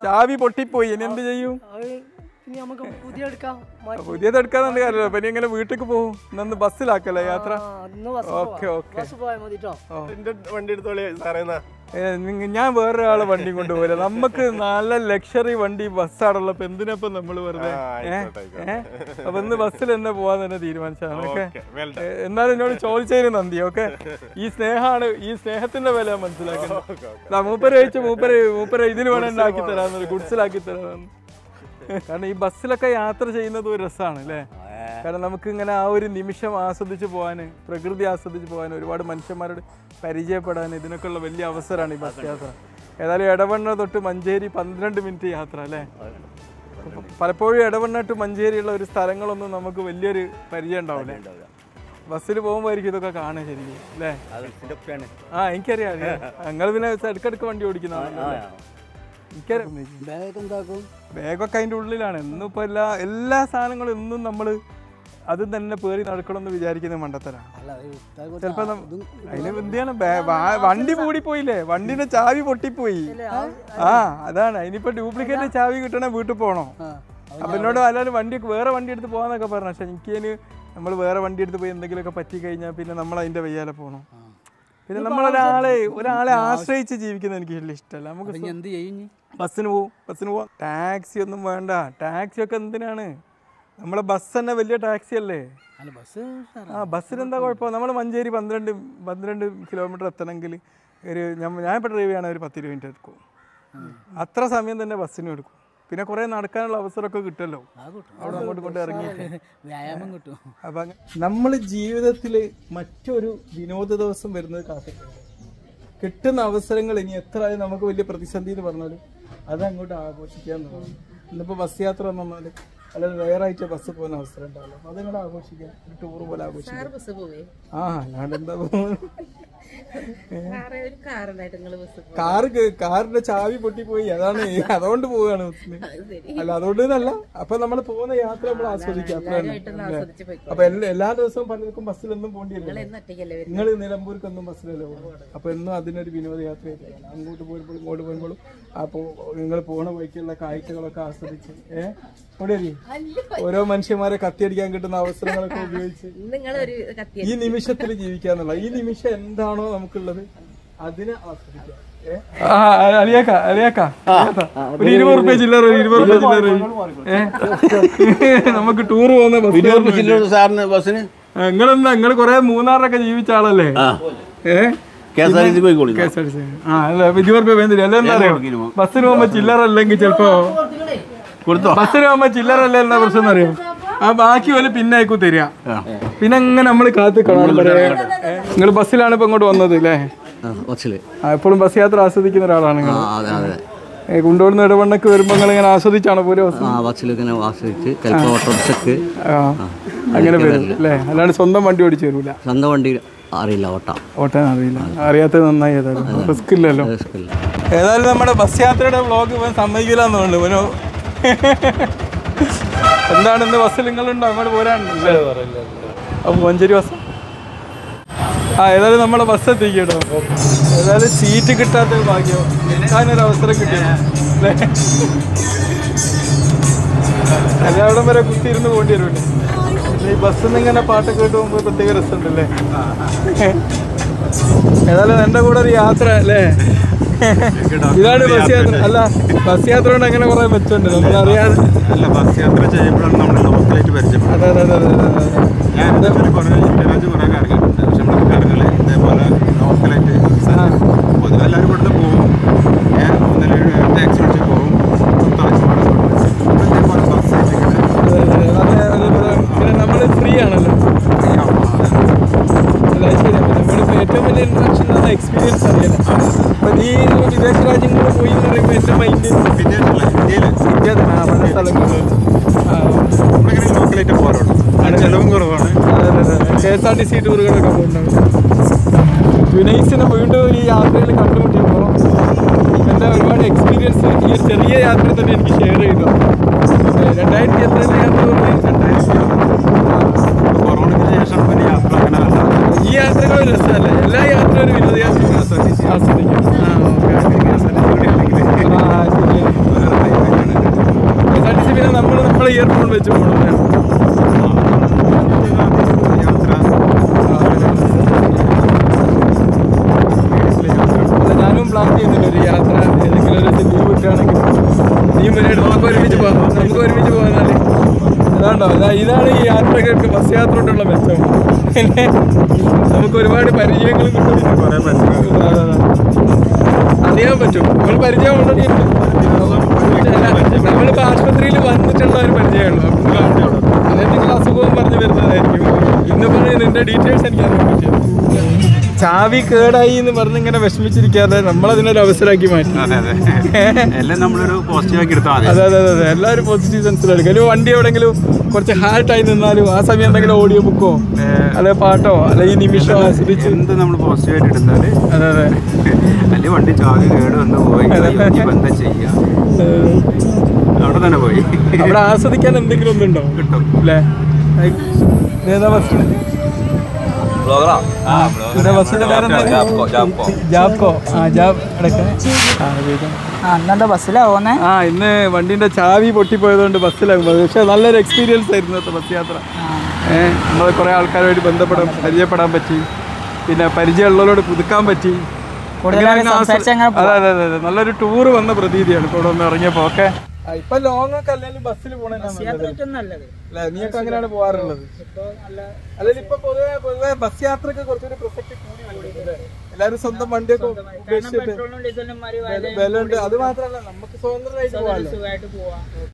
ചാവി പൊട്ടിപ്പോയി ഇനി എന്ത് ചെയ്യും അത് ഇനി നമുക്ക് പുതിയ എടുക്കാം മാറ്റി പുതിയത് എടുക്കാന്നുണ്ട് കാര്യമല്ലോ അപ്പൊ ഇനി എങ്ങനെ വീട്ടിലേക്ക് പോകും ഇന്നൊന്ന് ബസ്സിലാക്കല്ലേ യാത്ര ആ, ഇന്ന് ബസ് ഓക്കെ ഓക്കെ ബസ് പോയാൽ മതി കേട്ടോ എന്റെ വണ്ടി എടുത്തോളി സാറേ എന്നാ ഏ, നിങ്ങ- ഞാൻ വേറൊരാളെ വണ്ടി കൊണ്ടുപോകില്ല നമുക്ക് നല്ല ലക്ഷറി വണ്ടി ബസ്സാണുള്ളപ്പോ എന്തിനപ്പം നമ്മൾ വെറുതെ ആ, ഏ? ആയിക്കോട്ടെ, ഏ? അപ്പൊ ഇന്ന് ബസ്സിൽ തന്നെ പോവാൻ തന്നെ തീരുമാനിച്ചാണ് ഓക്കെ ഓക്കെ വെൽ ഡൺ എന്നാലും എന്നോട് ചോദിച്ചതിന് നന്ദി ഓക്കെ ഈ സ്നേഹമാണ് ഈ സ്നേഹത്തിന്റെ വില മനസ്സിലാക്കുന്നത് ദാ മൂപ്പര് കഴിച്ച് മൂപ്പര് മൂപ്പര് ഇതിന് വേണം ഉണ്ടാക്കി തരാന്ന് ഗുഡ്സിലാക്കി തരാന്ന് കാരണം ഈ ബസ്സിലൊക്കെ യാത്ര ചെയ്യുന്നത് ഒരു രസമാണ് അല്ലേ കാരണം നമുക്ക് ഇങ്ങനെ ആ ഒരു നിമിഷം ആസ്വദിച്ച് പോകാൻ പ്രകൃതി ആസ്വദിച്ച് പോകാൻ ഒരുപാട് മനുഷ്യന്മാരോട് പരിചയപ്പെടാൻ ഇതിനൊക്കെ ഉള്ള വലിയ അവസരമാണ് ഈ ബസ് യാത്ര ഏതായാലും ഇടവണ്ണ തൊട്ട് മഞ്ചേരി പന്ത്രണ്ട് മിനിറ്റ് യാത്ര അല്ലേ അപ്പൊ പലപ്പോഴും ഇടവണ്ണ ടു മഞ്ചേരിയുള്ള ഒരു സ്ഥലങ്ങളൊന്നും നമുക്ക് വലിയൊരു പരിചയം ഉണ്ടാവില്ല ബസ്സിൽ പോകുമ്പോഴായിരിക്കും ഇതൊക്കെ കാണുക ശരിക്കും അല്ലേ ആ എനിക്കറിയാം അറിയാം ഞങ്ങൾ പിന്നെ ഇടക്കിടക്ക് വണ്ടി ഓടിക്കുന്നതാണ് എനിക്കറിയാം ബാഗ് എന്താക്കും ബാഗൊക്കെ അതിൻ്റെ ഉള്ളിലാണ് ഇന്നും ഇപ്പോൾ എല്ലാ എല്ലാ സാധനങ്ങളും എന്നും നമ്മൾ അത് തന്നെ പേറി നടക്കണമെന്ന് വിചാരിക്കുന്ന മണ്ടത്തരാണ് അല്ല ചിലപ്പോ അതിന് എന്തിനാണ് ബാ- വാ- വണ്ടി കൂടിപ്പോയില്ലേ വണ്ടിന്റെ ചാവി പൊട്ടിപ്പോയി ആ അതാണ് അതിനിപ്പോ ഡ്യൂപ്ലിക്കേറ്റ് ചാവി കിട്ടണേ വീട്ടിൽ പോകണോ അപ്പൊ എന്നോട് അല്ലാതെ വണ്ടി വേറെ വണ്ടി എടുത്ത് പോകാന്നൊക്കെ പറഞ്ഞു പക്ഷെ എനിക്ക് അതിന് നമ്മൾ വേറെ വണ്ടി എടുത്ത് പോയി എന്തെങ്കിലുമൊക്കെ പറ്റി കഴിഞ്ഞാൽ പിന്നെ നമ്മൾ അതിന്റെ വയ്യാലെ പോകണം പിന്നെ നമ്മളൊരാളെ ഒരാളെ ആശ്രയിച്ച് ജീവിക്കുന്നത് എനിക്ക് വലിയ ഇഷ്ടമല്ല നമുക്ക് എന്ത് ചെയ്യും ബസ്സിന് പോവും ബസ്സിന് പോവാം ടാക്സി ഒന്നും വേണ്ട ടാക്സി ഒക്കെ എന്തിനാണ് നമ്മളെ ബസ് തന്നെ വലിയ ടാക്സി അല്ലേ അല്ല ബസ് ആ ബസ്സിന് എന്താ കുഴപ്പം നമ്മൾ മഞ്ചേരി പന്ത്രണ്ട് പന്ത്രണ്ട് കിലോമീറ്റർ എത്തണമെങ്കിൽ ഒരു ഞാൻ ഞാൻ ഇപ്പോൾ ഡ്രൈവ് ചെയ്യണ ഒരു പത്ത് ഇരുപത് മിനിറ്റ് എടുക്കും അത്ര സമയം തന്നെ ബസ്സിനും എടുക്കും പിന്നെ കുറേ നടക്കാനുള്ള അവസരമൊക്കെ കിട്ടുമല്ലോ അവിടെ അങ്ങോട്ട് കൊണ്ട് ഇറങ്ങി വ്യായാമം കിട്ടും അപ്പം നമ്മൾ ജീവിതത്തിൽ മറ്റൊരു വിനോദ ദിവസം വരുന്നത് കാത്തിരിക്കണം കിട്ടുന്ന അവസരങ്ങൾ ഇനി എത്ര ആയാലും നമുക്ക് വലിയ പ്രതിസന്ധി എന്ന് പറഞ്ഞാലും അത് അങ്ങോട്ട് ആഘോഷിക്കാൻ തോന്നും ഇന്നിപ്പോൾ ബസ് യാത്ര എന്ന് പറഞ്ഞാൽ അല്ലെങ്കിൽ വേറായിട്ട് ബസ് പോകുന്ന അവസരം ഉണ്ടാവില്ല അപ്പോൾ അതങ്ങോട്ട് ആഘോഷിക്കാം ഒരു ടൂർ പോലെ ആഘോഷിക്കാം ബസ് പോവേ ആ അല്ലാണ്ട് എന്താ പോകുന്നത് കാറ് ഒരു കാറുണ്ടായിട്ട് നിങ്ങള് ബസ് പോകും കാറ് കേ- കാറിന്റെ ചാവി പൊട്ടിപ്പോയി അതാണ് അതുകൊണ്ട് പോവുകയാണ് ബസ്സിന് അല്ല അതുകൊണ്ട് തന്നെ അപ്പൊ നമ്മൾ പോകുന്ന യാത്ര നമ്മൾ ആസ്വദിക്കുക അത്ര തന്നെ ആസ്വദിച്ച് പോയി അപ്പൊ എല്ലാ എല്ലാ ദിവസവും പലർക്കും ബസ്സിലൊന്നും പോകേണ്ടി വരില്ല ഇന്ന് ഒറ്റയ്ക്കല്ലേ വരും നിങ്ങൾ നിലമ്പൂർക്കൊന്നും ബസ്സിലല്ലേ പോകുന്നത് അപ്പൊ എന്നും അതിനൊരു വിനോദയാത്ര ആയിരിക്കും അങ്ങോട്ട് പോയപ്പോഴും ഇങ്ങോട്ട് പോയപ്പോഴും അപ്പോ നിങ്ങൾ പോണ വഴിക്കുള്ള കാഴ്ചകളൊക്കെ ആസ്വദിച്ച് ഏഹ് ഇവിടെ ഇരി. ഓരോ മനുഷ്യന്മാരെ കത്തിയടിക്കാൻ കിട്ടുന്ന അവസരങ്ങളൊക്കെ ഉപയോഗിച്ച് നിങ്ങളൊരു കത്തി ഈ നിമിഷത്തിൽ ജീവിക്കാന്നുള്ള ഈ നിമിഷം എന്താണോ നമുക്കുള്ളത് അതിനെ ആസ്വദിക്കാം ഏ? ആ, അലിയാക്ക, അലിയാക്ക, അലിയാക്ക. ഒരു ഇരുപത് റുപ്യ ചില്ലറ ഒരു ഇരുപത് റുപ്യ ചില്ലറ ഏ? നമുക്ക് ടൂർ പോകുന്ന ബസ് ചില്ലറ സാറിന് ബസ്സിന് നിങ്ങളെന്താ നിങ്ങൾ കൊറേ മൂന്നാറിലൊക്കെ ജീവിച്ച ആളല്ലേ ഏ K S R T C പോയിക്കോളി KSRTC. ആ അല്ല ഇരുപത് റുപ്യ വേണ്ടി അല്ല എന്താ അറിയോ ബസ്സിന് പോകുമ്പോ ചില്ലറ അല്ലെങ്കിൽ ചിലപ്പോ കൊടുത്തോ ബസ്സിന് പോകുമ്പോ ചില്ലറ അല്ല എന്താ പ്രശ്നം അറിയോ ആ ബാക്കി പോലെ പിന്നെ ആയിക്കൂ തരിക പിന്നെ അങ്ങനെ നമ്മൾ കാത്ത് കാണാൻ നിങ്ങൾ ബസ്സിലാണ് ഇപ്പൊ ഇങ്ങോട്ട് വന്നത് അല്ലേ ബസ്സില് ആ, എപ്പോഴും ബസ് യാത്ര ആസ്വദിക്കുന്ന ഒരാളാണ് നിങ്ങൾ ആ അതെ അതെ ഏ, കൊണ്ടുപോടുന്ന ഇടവണ്ണക്ക് വരുമ്പോ നിങ്ങൾ ഇങ്ങനെ ആസ്വദിച്ചാണ് പോലും ബസ് ആ ബസ്സിൽ ഇങ്ങനെ ആസ്വദിച്ച് ചിലപ്പോൾ ഓട്ടോറിക്ഷക്ക് ആ അങ്ങനെ വരും അല്ലേ അല്ലാണ്ട് സ്വന്തം വണ്ടി ഓടിച്ചു വരൂല സ്വന്തം വണ്ടി അറിയില്ല ഓട്ടം ഓട്ടാൻ അറിയില്ല അറിയാത്തത് നന്നായി ഏതായാലും റിസ്ക് ഇല്ലല്ലോ റിസ്ക്കില്ല ഏതായാലും നമ്മുടെ ബസ് യാത്രയുടെ വ്ളോഗ് ഇവൻ സമ്മതിക്കില്ലെന്ന് തോന്നുന്നു ഇവനോ എന്താണ് ഇന്ന് ബസ്സിൽ നിങ്ങളുണ്ടോ അങ്ങോട്ട് പോരാണല്ലേ അപ്പൊ മഞ്ചേരി ബസ് ആ ഏതായാലും നമ്മളെ ബസ് എത്തിക്കട്ടോ ഏതായാലും സീറ്റ് കിട്ടാത്ത ഭാഗ്യം നിൽക്കാനൊരു അവസരം കിട്ടിയോ അല്ലേ എല്ലായിടം വരെ കുത്തിയിരുന്ന് പോകേണ്ടി വരുമല്ലേ പിന്നെ ഈ ബസ്സിൽ നിന്ന് ഇങ്ങനെ പാട്ടൊക്കെ കേട്ട് പോകുമ്പോൾ പ്രത്യേക രസമുണ്ടല്ലേ ഏതായാലും എൻ്റെ കൂടെ ഒരു യാത്ര അല്ലേ ഇതാണ് ബസ് യാത്ര അല്ല ബസ് യാത്ര കൊണ്ട് അങ്ങനെ കുറെ മെച്ചമുണ്ട് നമ്മൾ അറിയാതെ അല്ല ബസ് യാത്ര ചെയ്യുമ്പോഴാണ് നമ്മൾ ലോക്കലായിട്ട് പരിചയപ്പെടുന്നത് അതെ അതെ അതെ അതെ അതെ ഞാൻ ഇതേപോലെ കുറേ ഇന്റർനാച്ച് കുറേ കറങ്ങിയിട്ടുണ്ട് പക്ഷെ നമ്മൾ കറങ്ങൽ ഇതേപോലെ ലോക്കലായിട്ട് പൊതുവെ എല്ലാവരും ഇവിടുന്ന് പോകും ഞാൻ ഒന്നര ടാക്സി വിളിച്ച് പോകും പുറത്താഴ്ച ഇതേപോലെ ബസ് ആയിട്ട് ഇങ്ങനെ അതെ, അതെ, അതെ, അതേപോലെ പിന്നെ നമ്മൾ ഫ്രീ ആണല്ലോ അല്ല അത് ശരിയാ നമ്മളിപ്പോൾ ഏറ്റവും വലിയ ഇൻട്രാക്ഷൻ എന്ന എക്സ്പീരിയൻസ് അറിയാലോ അപ്പൊ നീ വിദേശ രാജ്യങ്ങളിൽ പോയി എന്ന് പറയുമ്പോൾ എൻ്റെ മൈൻഡ് വിദേശമല്ല ഇന്ത്യയിൽ ഇന്ത്യ തന്നെ ആ, പല സ്ഥലങ്ങളിൽ ആ, നമ്മളിങ്ങനെ ലോക്കലായിട്ട് പോകാറുള്ളൂ അതിന് ചിലവും കുറവാണ് K S R T C ടൂറുകളൊക്കെ പോകുന്നുണ്ടാവും വിനയ്സിനെ വീണ്ടും ഈ യാത്രയിൽ കണ്ടുമുട്ടിയപ്പോൾ എൻ്റെ ഒരുപാട് എക്സ്പീരിയൻസ് ഈ ഒരു ചെറിയ യാത്ര തന്നെ എനിക്ക് ഷെയർ ചെയ്തു ഏ, രണ്ടായിരത്തി എത്രയിലെ യാത്ര പറഞ്ഞത്? കൊറോണയ്ക്ക് ശേഷം പിന്നെ യാത്ര അങ്ങനെ അല്ല ഈ യാത്രകൾ ഒരു രസമല്ലേ എല്ലാ യാത്രയും ഒരു വിനോദയാത്ര ആസ്വദിക്കും ആ ഓക്കെ ആ ശരി ഇയർഫോൺ വെച്ച് പോകണം യാത്ര അല്ല ഞാനും പ്ലാൻ ചെയ്യുന്നില്ല ഒരു യാത്ര ഏതെങ്കിലും ഒരു ലീവ് കിട്ടുകയാണെങ്കിൽ നീ മുന്നോട്ട് നമുക്ക് ഒരുമിച്ച് പോകാം നമുക്ക് ഒരുമിച്ച് പോകാനാല് അതാണ്ടോ അതാ ഇതാണ് ഈ യാത്രകൾക്ക് ബസ് യാത്ര കൊണ്ടുള്ള മെച്ചം പിന്നെ നമുക്ക് ഒരുപാട് പരിചയങ്ങളും കിട്ടും കുറേ പറ്റും അതെ, അതെ. അറിയാൻ പറ്റും നമ്മൾ പരിചയം ഉണ്ടെങ്കിൽ നമ്മളിപ്പോ ആശുപത്രിയിൽ വന്നിട്ടുള്ള ഒരു പരിചയമുള്ളൂ അതെന്തെങ്കിലും അസുഖവും പറഞ്ഞു വരുന്നതായിരിക്കും ഇന്ന് പറഞ്ഞ നിന്റെ ഡീറ്റെയിൽസ് എനിക്ക് അറിയാൻ പറ്റും ചാവി കേടായി എന്ന് പറഞ്ഞ് ഇങ്ങനെ വിഷമിച്ചിരിക്കാതെ നമ്മളതിനൊരു അവസരമാക്കി മാറ്റി അതെ അതെ എല്ലാം നമ്മളൊരു പോസിറ്റീവ് ആക്കി എടുത്താൽ മതി അതെ അതെ അതെ അതെ എല്ലാവരും പോസിറ്റീവ് സെൻസിലെടുക്കും ഒരു വണ്ടി എവിടെയെങ്കിലും കുറച്ച് ഹാർട്ടായി നിന്നാലും ആ സമയം എന്തെങ്കിലും ഓഡിയോ ബുക്കോ അല്ലെ പാട്ടോ അല്ലെ ഈ നിമിഷം ആസ്വദിച്ച് എന്ത് നമ്മൾ പോസിറ്റീവ് ആയിട്ട് എടുത്താൽ അതെ അതെ അല്ലെങ്കിൽ വണ്ടി ചാവി കേട് വന്ന് പോയി ഇനിയിപ്പോ എന്താ ചെയ്യുക ഏഹ്, അവിടെ തന്നെ പോയി അവിടെ ആസ്വദിക്കാൻ എന്തെങ്കിലും ഒന്നുണ്ടോ കിട്ടും അല്ലേ ഏതാ ബസ് ഇവിടെ ബസ്സിന്റെ പേരെന്താ ജാബ്കോ ആ ജാബ് അടക്കം ആ ഉപയോഗിക്കാം ആ എന്താ ബസ്സിലാ പോന്നെ ആ ഇന്ന് വണ്ടിന്റെ ചാവി പൊട്ടിപ്പോയതുകൊണ്ട് ബസ്സിലാകും പക്ഷെ നല്ലൊരു എക്സ്പീരിയൻസ് ആയിരുന്നു ഇന്നത്തെ ബസ് യാത്ര ഏഹ് നമ്മൾ കുറേ ആൾക്കാരുമായിട്ട് ബന്ധപ്പെടാൻ പരിചയപ്പെടാൻ പറ്റി പിന്നെ പരിചയമുള്ളവരോട് പുതുക്കാൻ പറ്റി കൂടുതലായി അങ്ങനെ ആസ്വ- സംസാരിച്ച് അങ്ങനെ അതെ അതെ അതെ അതെ നല്ലൊരു ടൂർ വന്ന പ്രതീതിയാണ് ഇപ്പോൾ ഇവിടെ ഒന്ന് ഇറങ്ങിയപ്പോ ഓക്കെ ഇപ്പൊ ലോങ് ഒക്കെ അല്ലെങ്കിൽ ബസ്സിൽ പോകണേ നല്ലത് അല്ലെ നീയൊക്കെ അങ്ങനെയാണ് പോവാറുള്ളത് അല്ലെങ്കിൽ ഇപ്പൊ പൊതുവെ പൊതുവെ ബസ് യാത്രക്ക് കുറച്ചൊരു പ്രസക്തി കൂടി വരുന്നുണ്ട് അല്ലേ? എല്ലാരും സ്വന്തം വണ്ടിയൊക്കെ ഉപേക്ഷിച്ചിട്ട് വില ഉണ്ട് അത് മാത്രമല്ല നമുക്ക് സ്വതന്ത്രമായിട്ട് പോകാമല്ലോ സുഖമായിട്ട് പോവാം